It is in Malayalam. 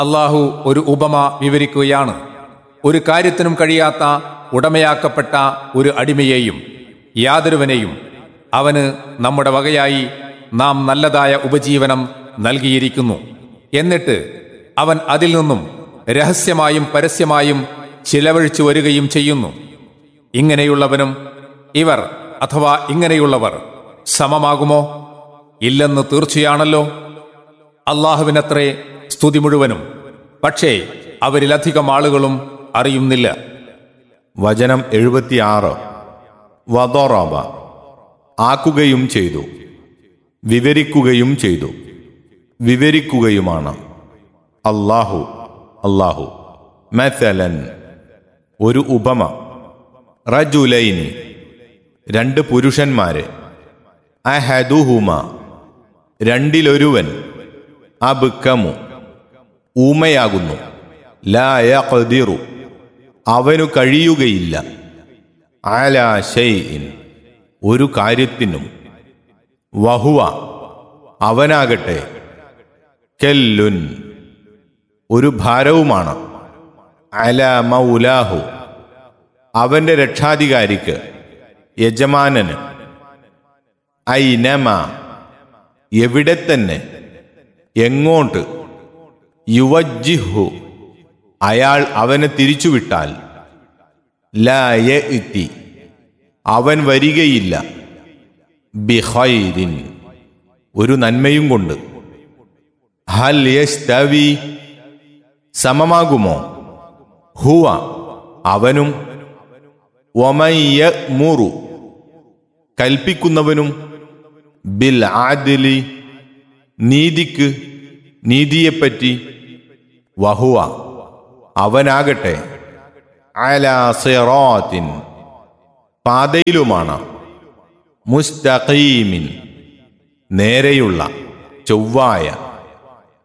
അള്ളാഹു ഒരു ഉപമ വിവരിക്കുകയാണ് ഒരു കാര്യത്തിനും കഴിയാത്ത ഉടമയാക്കപ്പെട്ട ഒരു അടിമയെയും യാതൊരുവനെയും അവന് നമ്മുടെ വകയായി നാം നല്ലതായ ഉപജീവനം നൽകിയിരിക്കുന്നു എന്നിട്ട് അവൻ അതിൽ നിന്നും രഹസ്യമായും പരസ്യമായും ചിലവഴിച്ചു വരികയും ചെയ്യുന്നു ഇങ്ങനെയുള്ളവനും ഇവർ അഥവാ ഇങ്ങനെയുള്ളവർ സമമാകുമോ ഇല്ലെന്ന് തീർച്ചയാണല്ലോ അള്ളാഹുവിനത്രേ സ്തുതി മുഴുവനും പക്ഷേ അവരിലധികം ആളുകളും അറിയുന്നില്ല വചനം എഴുപത്തിയാറ് വദോറബ ആക്കുകയും ചെയ്തു വിവരിക്കുകയും ചെയ്തു വിവരിക്കുകയുമാണ് അല്ലാഹു അല്ലാഹു മെത്തലൻ ഒരു ഉപമ റജുലൈനി രണ്ട് പുരുഷന്മാരെ അഹദുഹുമ രണ്ടിലൊരുവൻ അബുക്കമു ഊമയാകുന്നു ലായഖദിറു അവനു കഴിയുകയില്ല അലാ ഷൈഇൻ ഒരു കാര്യത്തിനും വഹുവ അവനാകട്ടെ കെല്ലുൻ ഒരു ഭാരവുമാണ് അല മൗലാഹു അവന്റെ രക്ഷാധികാരിക്ക് യജമാനന് ഐനമ എവിടെ തന്നെ എങ്ങോട്ട് യുവജിഹു അയാൾ അവനെ തിരിച്ചുവിട്ടാൽ ലായ ഇത്തി അവൻ വരികയില്ല ബിഹൈരിൻ ഒരു നന്മയും കൊണ്ട് ഹൽ യസ്തവി സമമാകുമോ ഹുവ അവനും ഒമയ്യ മുറു കൽപ്പിക്കുന്നവനും ബിൽ ആദിലി നീതിക്ക് നീതിയെപ്പറ്റി വഹുവ അവനാകട്ടെ അലാ സിറാത്തിൻ പാതയിലുമാണ് മുസ്തഖീമിൻ നേരെയുള്ള ചൊവ്വായ